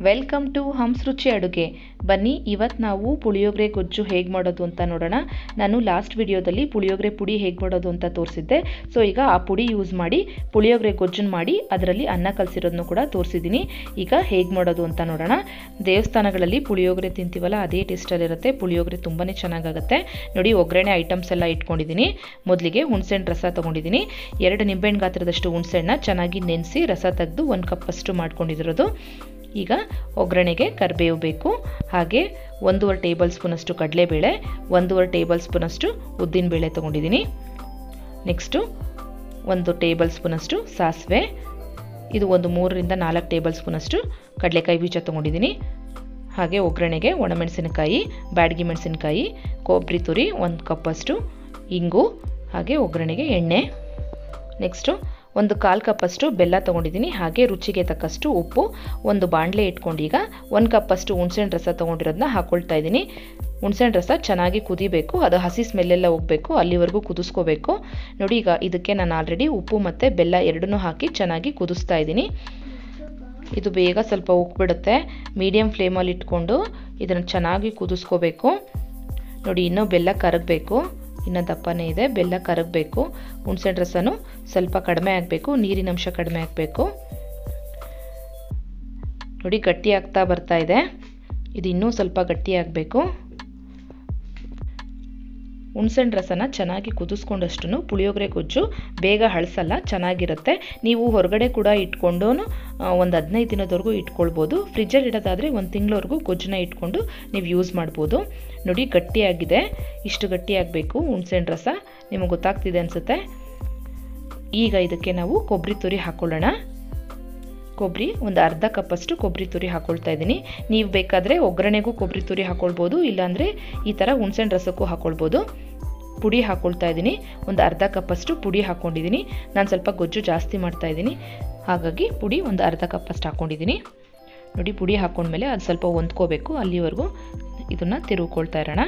welcome to ಹಂಸ್ ರುಚಿ ಅಡುಗೆ ಬನ್ನಿ ಇವತ್ತು ನಾವು ಪುಳಿಯೋಗರೆ ಗೊಜ್ಜು ಹೇಗೆ ಮಾಡೋದು ಅಂತ ನೋಡೋಣ ನಾನು ಲಾಸ್ಟ್ ವಿಡಿಯೋದಲ್ಲಿ ಪುಳಿಯೋಗರೆ ಪುಡಿ ಹೇಗೆ ಮಾಡೋದು ಅಂತ ತೋರಿಸಿದ್ದೆ ಸೊ ಈಗ ಆ ಪುಡಿ ಯೂಸ್ ಮಾಡಿ ಪುಳಿಯೋಗರೆ ಗೊಜ್ಜನ್ನು ಮಾಡಿ ಅದರಲ್ಲಿ ಅನ್ನ ಕಲಸಿರೋದನ್ನು ಕೂಡ ತೋರಿಸಿದ್ದೀನಿ ಈಗ ಹೇಗೆ ಮಾಡೋದು ಅಂತ ನೋಡೋಣ ದೇವಸ್ಥಾನಗಳಲ್ಲಿ ಪುಳಿಯೋಗರೆ ತಿಂತೀವಲ್ಲ ಅದೇ ಟೇಸ್ಟಲ್ಲಿರುತ್ತೆ ಪುಳಿಯೋಗರೆ ತುಂಬಾ ಚೆನ್ನಾಗಾಗುತ್ತೆ ನೋಡಿ ಒಗ್ಗರಣೆ ಐಟಮ್ಸ್ ಎಲ್ಲ ಇಟ್ಕೊಂಡಿದ್ದೀನಿ ಮೊದಲಿಗೆ ಹುಣಸೆಹಣ್ಣು ರಸ ತೊಗೊಂಡಿದ್ದೀನಿ ಎರಡು ನಿಂಬೆಹಣ್ಣು ಗಾತ್ರದಷ್ಟು ಹುಣಸೆಹಣ್ಣ ಚೆನ್ನಾಗಿ ನೆನೆಸಿ ರಸ ತೆಗೆದು ಒಂದು ಕಪ್ಪಷ್ಟು ಮಾಡ್ಕೊಂಡಿರೋದು ಈಗ ಒಗ್ಗರಣೆಗೆ ಕರಿಬೇವು ಬೇಕು ಹಾಗೆ ಒಂದೂವರೆ ಟೇಬಲ್ ಸ್ಪೂನಷ್ಟು ಕಡಲೆಬೇಳೆ ಒಂದೂವರೆ ಟೇಬಲ್ ಸ್ಪೂನಷ್ಟು ಉದ್ದಿನಬೇಳೆ ತೊಗೊಂಡಿದ್ದೀನಿ ನೆಕ್ಸ್ಟು ಒಂದು ಟೇಬಲ್ ಸ್ಪೂನಷ್ಟು ಸಾಸಿವೆ ಇದು ಒಂದು ಮೂರರಿಂದ ನಾಲ್ಕು ಟೇಬಲ್ ಸ್ಪೂನಷ್ಟು ಕಡಲೆಕಾಯಿ ಬೀಜ ತೊಗೊಂಡಿದ್ದೀನಿ ಹಾಗೆ ಒಗ್ಗರಣೆಗೆ ಒಣಮೆಣಸಿನಕಾಯಿ ಬ್ಯಾಡಗಿ ಮೆಣಸಿನಕಾಯಿ ಕೊಬ್ಬರಿ ತುರಿ ಒಂದು ಕಪ್ಪಷ್ಟು ಇಂಗು ಹಾಗೆ ಒಗ್ಗರಣೆಗೆ ಎಣ್ಣೆ ನೆಕ್ಸ್ಟು ಒಂದು ಕಾಲು ಕಪ್ಪಷ್ಟು ಬೆಲ್ಲ ತೊಗೊಂಡಿದ್ದೀನಿ ಹಾಗೆ ರುಚಿಗೆ ತಕ್ಕಷ್ಟು ಉಪ್ಪು ಒಂದು ಬಾಣಲೆ ಇಟ್ಕೊಂಡು ಈಗ ಒಂದು ಕಪ್ಪಷ್ಟು ಹುಣ್ಸೆಹಣ್ಣು ರಸ ತೊಗೊಂಡಿರೋದನ್ನ ಹಾಕ್ಕೊಳ್ತಾ ಇದ್ದೀನಿ ಹುಣ್ಸೆಹಣ್ಣು ರಸ ಚೆನ್ನಾಗಿ ಕುದಿಬೇಕು ಅದು ಹಸಿ ಸ್ಮೆಲ್ಲೆಲ್ಲ ಹೋಗಬೇಕು ಅಲ್ಲಿವರೆಗೂ ಕುದಿಸ್ಕೋಬೇಕು ನೋಡಿ ಈಗ ಇದಕ್ಕೆ ನಾನು ಆಲ್ರೆಡಿ ಉಪ್ಪು ಮತ್ತು ಬೆಲ್ಲ ಎರಡನ್ನೂ ಹಾಕಿ ಚೆನ್ನಾಗಿ ಕುದಿಸ್ತಾ ಇದ್ದೀನಿ ಇದು ಬೇಗ ಸ್ವಲ್ಪ ಉಕ್ಬಿಡುತ್ತೆ ಮೀಡಿಯಮ್ ಫ್ಲೇಮಲ್ಲಿ ಇಟ್ಕೊಂಡು ಇದನ್ನು ಚೆನ್ನಾಗಿ ಕುದಿಸ್ಕೋಬೇಕು ನೋಡಿ ಇನ್ನೂ ಬೆಲ್ಲ ಕರಗಬೇಕು ಇನ್ನು ದಪ್ಪನೇ ಇದೆ ಬೆಲ್ಲ ಕರಗಬೇಕು ಹುಣ್ಸೆಹಣ್ಣು ರಸನೂ ಸ್ವಲ್ಪ ಕಡಿಮೆ ಆಗಬೇಕು ನೀರಿನ ಅಂಶ ಕಡಿಮೆ ಆಗಬೇಕು ನೋಡಿ ಗಟ್ಟಿ ಆಗ್ತಾ ಬರ್ತಾ ಇದೆ ಇದು ಇನ್ನೂ ಸ್ವಲ್ಪ ಗಟ್ಟಿ ಆಗಬೇಕು ಹುಣ್ಸೆಹಣ್ಣು ರಸನ ಚೆನ್ನಾಗಿ ಕುದಿಸ್ಕೊಂಡಷ್ಟು ಪುಳಿಯೋಗರೆ ಗೊಜ್ಜು ಬೇಗ ಹಳಸಲ್ಲ ಚೆನ್ನಾಗಿರುತ್ತೆ ನೀವು ಹೊರಗಡೆ ಕೂಡ ಇಟ್ಕೊಂಡು ಒಂದು ಹದಿನೈದು ದಿನದವರೆಗೂ ಇಟ್ಕೊಳ್ಬೋದು ಫ್ರಿಜ್ಜಲ್ಲಿ ಇಡೋದಾದರೆ ಒಂದು ತಿಂಗಳವರೆಗೂ ಗೊಜ್ಜನ್ನ ಇಟ್ಕೊಂಡು ನೀವು ಯೂಸ್ ಮಾಡ್ಬೋದು ನೋಡಿ ಗಟ್ಟಿಯಾಗಿದೆ ಇಷ್ಟು ಗಟ್ಟಿಯಾಗಬೇಕು ಹುಣ್ಸೆಹಣ್ಣು ರಸ ನಿಮಗೆ ಗೊತ್ತಾಗ್ತಿದೆ ಅನಿಸುತ್ತೆ ಈಗ ಇದಕ್ಕೆ ನಾವು ಕೊಬ್ಬರಿ ತುರಿ ಹಾಕ್ಕೊಳ್ಳೋಣ ಕೊಬ್ಬರಿ ಒಂದು ಅರ್ಧ ಕಪ್ಪಷ್ಟು ಕೊಬ್ಬರಿ ತುರಿ ಹಾಕ್ಕೊಳ್ತಾ ಇದ್ದೀನಿ ನೀವು ಬೇಕಾದರೆ ಒಗ್ಗರಣೆಗೂ ಕೊಬ್ಬರಿ ತುರಿ ಹಾಕ್ಕೊಳ್ಬೋದು ಇಲ್ಲಾಂದರೆ ಈ ಥರ ಹುಣ್ಸೆಹಣ್ಣು ರಸಕ್ಕೂ ಹಾಕ್ಕೊಳ್ಬೋದು ಪುಡಿ ಹಾಕ್ಕೊಳ್ತಾ ಇದ್ದೀನಿ ಒಂದು ಅರ್ಧ ಕಪ್ಪಷ್ಟು ಪುಡಿ ಹಾಕ್ಕೊಂಡಿದ್ದೀನಿ ನಾನು ಸ್ವಲ್ಪ ಗೊಜ್ಜು ಜಾಸ್ತಿ ಮಾಡ್ತಾ ಇದ್ದೀನಿ ಹಾಗಾಗಿ ಪುಡಿ ಒಂದು ಅರ್ಧ ಕಪ್ಪಷ್ಟು ಹಾಕ್ಕೊಂಡಿದ್ದೀನಿ ನೋಡಿ ಪುಡಿ ಹಾಕ್ಕೊಂಡ್ಮೇಲೆ ಅದು ಸ್ವಲ್ಪ ಹೊಂದ್ಕೋಬೇಕು ಅಲ್ಲಿವರೆಗೂ ಇದನ್ನು ತಿರುಗ್ಕೊಳ್ತಾ ಇರೋಣ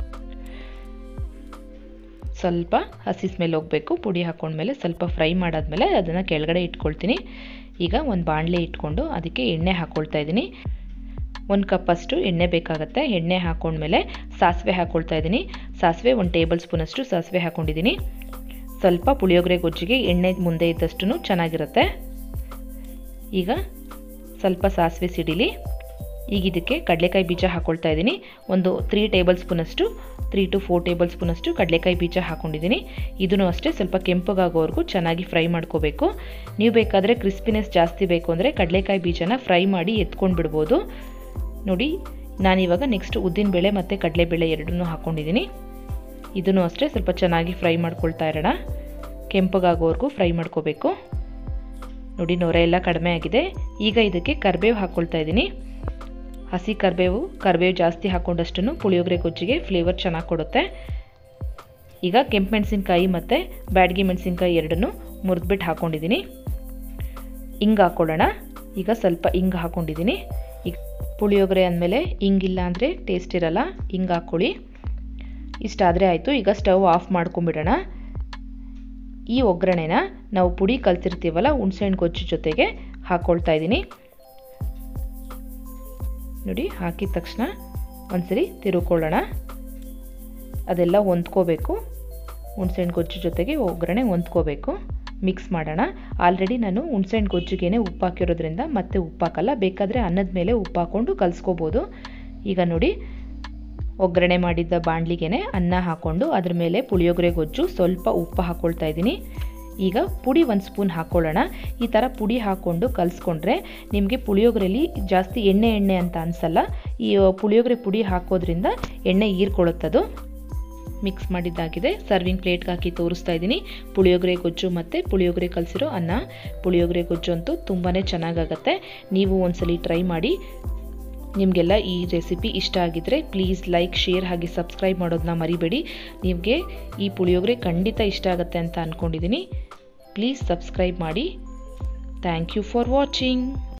ಸ್ವಲ್ಪ ಹಸಿ ಸ್ಮೆಲ್ ಹೋಗಬೇಕು ಪುಡಿ ಹಾಕ್ಕೊಂಡ್ಮೇಲೆ ಸ್ವಲ್ಪ ಫ್ರೈ ಮಾಡಾದ್ಮೇಲೆ ಅದನ್ನು ಕೆಳಗಡೆ ಇಟ್ಕೊಳ್ತೀನಿ ಈಗ ಒಂದು ಬಾಣಲೆ ಇಟ್ಕೊಂಡು ಅದಕ್ಕೆ ಎಣ್ಣೆ ಹಾಕ್ಕೊಳ್ತಾ ಇದ್ದೀನಿ ಒಂದು ಕಪ್ಪಷ್ಟು ಎಣ್ಣೆ ಬೇಕಾಗುತ್ತೆ ಎಣ್ಣೆ ಹಾಕ್ಕೊಂಡ್ಮೇಲೆ ಸಾಸಿವೆ ಹಾಕ್ಕೊಳ್ತಾ ಇದ್ದೀನಿ ಸಾಸಿವೆ ಒಂದು ಟೇಬಲ್ ಸ್ಪೂನಷ್ಟು ಸಾಸಿವೆ ಹಾಕ್ಕೊಂಡಿದ್ದೀನಿ ಸ್ವಲ್ಪ ಪುಳಿಯೋಗರೆ ಗೊಜ್ಜಿಗೆ ಎಣ್ಣೆ ಮುಂದೆ ಇದ್ದಷ್ಟು ಚೆನ್ನಾಗಿರುತ್ತೆ ಈಗ ಸ್ವಲ್ಪ ಸಾಸಿವೆ ಸಿಡಿಲಿ ಈಗ ಇದಕ್ಕೆ ಕಡಲೆಕಾಯಿ ಬೀಜ ಹಾಕ್ಕೊಳ್ತಾ ಇದ್ದೀನಿ ಒಂದು ತ್ರೀ ಟೇಬಲ್ ಸ್ಪೂನಷ್ಟು ತ್ರೀ ಟು ಫೋರ್ ಟೇಬಲ್ ಸ್ಪೂನಷ್ಟು ಕಡಲೆಕಾಯಿ ಬೀಜ ಹಾಕ್ಕೊಂಡಿದ್ದೀನಿ ಇದನ್ನು ಅಷ್ಟೇ ಸ್ವಲ್ಪ ಕೆಂಪಗಾಗೋವರೆಗೂ ಚೆನ್ನಾಗಿ ಫ್ರೈ ಮಾಡ್ಕೋಬೇಕು ನೀವು ಬೇಕಾದರೆ ಕ್ರಿಸ್ಪಿನೆಸ್ ಜಾಸ್ತಿ ಬೇಕು ಅಂದರೆ ಕಡಲೆಕಾಯಿ ಬೀಜನ ಫ್ರೈ ಮಾಡಿ ಎತ್ಕೊಂಡು ಬಿಡ್ಬೋದು ನೋಡಿ ನಾನಿವಾಗ ನೆಕ್ಸ್ಟ್ ಉದ್ದಿನಬೇಳೆ ಮತ್ತು ಕಡಲೆಬೇಳೆ ಎರಡನ್ನೂ ಹಾಕ್ಕೊಂಡಿದ್ದೀನಿ ಇದನ್ನು ಅಷ್ಟೇ ಸ್ವಲ್ಪ ಚೆನ್ನಾಗಿ ಫ್ರೈ ಮಾಡ್ಕೊಳ್ತಾ ಇರೋಣ ಕೆಂಪಗಾಗೋವರೆಗೂ ಫ್ರೈ ಮಾಡ್ಕೋಬೇಕು ನೋಡಿ ನೊರೆ ಎಲ್ಲ ಕಡಿಮೆ ಆಗಿದೆ ಈಗ ಇದಕ್ಕೆ ಕರಿಬೇವು ಹಾಕ್ಕೊಳ್ತಾ ಇದ್ದೀನಿ ಹಸಿ ಕರಿಬೇವು ಕರಿಬೇವು ಜಾಸ್ತಿ ಹಾಕ್ಕೊಂಡಷ್ಟು ಪುಳಿಯೋಗರೆ ಗೊಜ್ಜಿಗೆ ಫ್ಲೇವರ್ ಚೆನ್ನಾಗಿ ಕೊಡುತ್ತೆ ಈಗ ಕೆಂಪು ಮೆಣಸಿನ್ಕಾಯಿ ಮತ್ತು ಬ್ಯಾಡಗಿ ಮೆಣಸಿನ್ಕಾಯಿ ಎರಡನ್ನೂ ಮುರಿದ್ಬಿಟ್ಟು ಹಾಕ್ಕೊಂಡಿದ್ದೀನಿ ಹಿಂಗೆ ಹಾಕ್ಕೊಳ್ಳೋಣ ಈಗ ಸ್ವಲ್ಪ ಹಿಂಗೆ ಹಾಕ್ಕೊಂಡಿದ್ದೀನಿ ಈಗ ಪುಳಿಯೋಗರೆ ಅಂದಮೇಲೆ ಹಿಂಗಿಲ್ಲ ಅಂದರೆ ಟೇಸ್ಟ್ ಇರಲ್ಲ ಹಿಂಗೆ ಹಾಕ್ಕೊಳ್ಳಿ ಇಷ್ಟಾದರೆ ಆಯಿತು ಈಗ ಸ್ಟವ್ ಆಫ್ ಮಾಡ್ಕೊಂಬಿಡೋಣ ಈ ಒಗ್ಗರಣೆನ ನಾವು ಪುಡಿ ಕಲ್ತಿರ್ತೀವಲ್ಲ ಹುಣ್ಸೆಹಣ್ಣು ಗೊಜ್ಜು ಜೊತೆಗೆ ಹಾಕ್ಕೊಳ್ತಾ ಇದ್ದೀನಿ ನೋಡಿ ಹಾಕಿದ ತಕ್ಷಣ ಒಂದ್ಸರಿ ತಿರುಕೊಳ್ಳೋಣ ಅದೆಲ್ಲ ಹೊಂದ್ಕೋಬೇಕು ಹುಣ್ಸೆಹಣ್ಣು ಗೊಜ್ಜು ಜೊತೆಗೆ ಒಗ್ಗರಣೆ ಹೊಂದ್ಕೋಬೇಕು ಮಿಕ್ಸ್ ಮಾಡೋಣ ಆಲ್ರೆಡಿ ನಾನು ಹುಣ್ಸೆಹಣ್ಣು ಗೊಜ್ಜಿಗೆ ಉಪ್ಪು ಹಾಕಿರೋದ್ರಿಂದ ಮತ್ತೆ ಉಪ್ಪು ಹಾಕಲ್ಲ ಬೇಕಾದರೆ ಅನ್ನದ ಮೇಲೆ ಉಪ್ಪು ಹಾಕ್ಕೊಂಡು ಕಲಿಸ್ಕೋಬೋದು ಈಗ ನೋಡಿ ಒಗ್ಗರಣೆ ಮಾಡಿದ್ದ ಬಾಣಲಿಗೆ ಅನ್ನ ಹಾಕ್ಕೊಂಡು ಅದ್ರ ಮೇಲೆ ಪುಳಿಯೋಗರೆ ಗೊಜ್ಜು ಸ್ವಲ್ಪ ಉಪ್ಪು ಹಾಕ್ಕೊಳ್ತಾ ಇದ್ದೀನಿ ಈಗ ಪುಡಿ ಒಂದು ಸ್ಪೂನ್ ಹಾಕ್ಕೊಳ್ಳೋಣ ಈ ಥರ ಪುಡಿ ಹಾಕ್ಕೊಂಡು ಕಲಿಸ್ಕೊಂಡ್ರೆ ನಿಮಗೆ ಪುಳಿಯೋಗರೆಯಲ್ಲಿ ಜಾಸ್ತಿ ಎಣ್ಣೆ ಎಣ್ಣೆ ಅಂತ ಅನಿಸಲ್ಲ ಈ ಪುಳಿಯೋಗರೆ ಪುಡಿ ಹಾಕೋದ್ರಿಂದ ಎಣ್ಣೆ ಹೀರ್ಕೊಳ್ಳುತ್ತದು ಮಿಕ್ಸ್ ಮಾಡಿದ್ದಾಗಿದೆ ಸರ್ವಿಂಗ್ ಪ್ಲೇಟ್ಗೆ ಹಾಕಿ ತೋರಿಸ್ತಾ ಇದ್ದೀನಿ ಪುಳಿಯೋಗರೆ ಗೊಜ್ಜು ಮತ್ತು ಪುಳಿಯೋಗರೆ ಕಲಸಿರೋ ಅನ್ನ ಪುಳಿಯೋಗರೆ ಗೊಜ್ಜು ಅಂತೂ ತುಂಬಾ ಚೆನ್ನಾಗಾಗತ್ತೆ ನೀವು ಒಂದ್ಸಲಿ ಟ್ರೈ ಮಾಡಿ ನಿಮಗೆಲ್ಲ ಈ ರೆಸಿಪಿ ಇಷ್ಟ ಆಗಿದ್ದರೆ ಪ್ಲೀಸ್ ಲೈಕ್ ಶೇರ್ ಹಾಗೆ ಸಬ್ಸ್ಕ್ರೈಬ್ ಮಾಡೋದನ್ನ ಮರಿಬೇಡಿ ನಿಮಗೆ ಈ ಪುಳಿಯೋಗರೆ ಖಂಡಿತ ಇಷ್ಟ ಆಗುತ್ತೆ ಅಂತ ಅಂದ್ಕೊಂಡಿದ್ದೀನಿ ಪ್ಲೀಸ್ ಸಬ್ಸ್ಕ್ರೈಬ್ ಮಾಡಿ ಥ್ಯಾಂಕ್ ಯು ಫಾರ್ ವಾಚಿಂಗ್